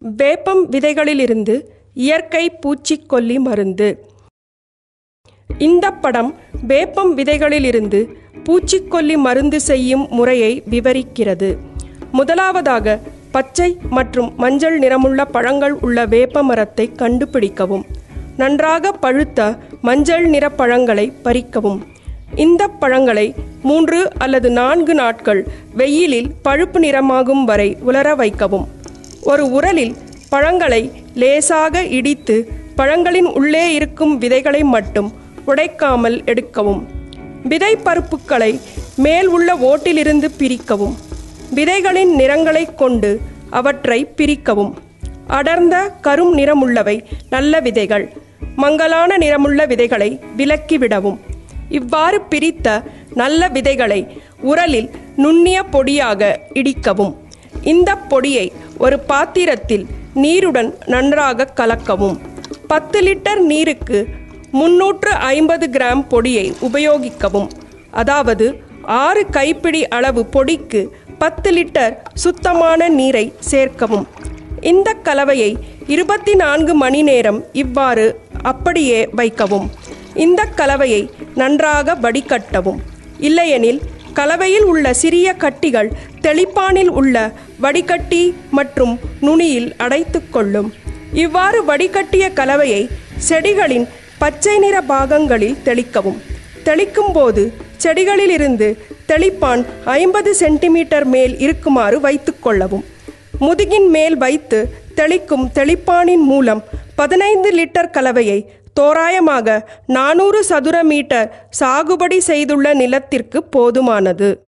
வேப்பம் விதைகளிலிருந்து இயற்கை பூச்சிக்கொல்லி மருந்து இந்த படம் வேப்பம் விதைகளிலிருந்து பூச்சிக்கொல்லி மருந்து செய்யும் முறையை விவரிக்கிறது முதலாவதாக பச்சை மற்றும் மஞ்சள் நிறமுள்ள பழங்கள் உள்ள வேப்ப மரத்தை கண்டுபிடிக்கவும் நன்றாக பழுத்த மஞ்சள் நிற பழங்களை பறிக்கவும் இந்த பழங்களை மூன்று அல்லது நான்கு நாட்கள் வெயிலில் பழுப்பு நிறமாகும் வரை உலர வைக்கவும் ஒரு உரலில் பழங்களை லேசாக இடித்து பழங்களின் உள்ளே இருக்கும் விதைகளை மட்டும் உடைக்காமல் எடுக்கவும் விதை பருப்புகளை மேல் உள்ள ஓட்டிலிருந்து பிரிக்கவும் விதைகளின் நிறங்களைக் கொண்டு அவற்றை பிரிக்கவும் அடர்ந்த கரும் நிறமுள்ளவை நல்ல விதைகள் மங்கலான நிறமுள்ள விதைகளை விலக்கிவிடவும் இவ்வாறு பிரித்த நல்ல விதைகளை உரலில் நுண்ணிய பொடியாக இடிக்கவும் இந்த பொடியை ஒரு பாத்திரத்தில் நீருடன் நன்றாக கலக்கவும் பத்து லிட்டர் நீருக்கு முன்னூற்று ஐம்பது கிராம் பொடியை உபயோகிக்கவும் அதாவது ஆறு கைப்பிடி அளவு பொடிக்கு பத்து லிட்டர் சுத்தமான நீரை சேர்க்கவும் இந்த கலவையை இருபத்தி நான்கு மணி நேரம் இவ்வாறு அப்படியே வைக்கவும் இந்த கலவையை நன்றாக வடிகட்டவும் இல்லையெனில் கலவையில் உள்ள சிறிய கட்டிகள் தெளிப்பானில் உள்ள வடிகட்டி மற்றும் நுனியில் அடைத்துக்கொள்ளும் இவ்வாறு வடிகட்டிய கலவையை செடிகளின் பச்சை நிற பாகங்களில் தெளிக்கவும் தெளிக்கும் போது செடிகளிலிருந்து தெளிப்பான் ஐம்பது சென்டிமீட்டர் மேல் இருக்குமாறு வைத்துக்கொள்ளவும் முதுகின் மேல் வைத்து தெளிக்கும் தெளிப்பானின் மூலம் பதினைந்து லிட்டர் கலவையை தோராயமாக நானூறு சதுர மீட்டர் சாகுபடி செய்துள்ள நிலத்திற்கு போதுமானது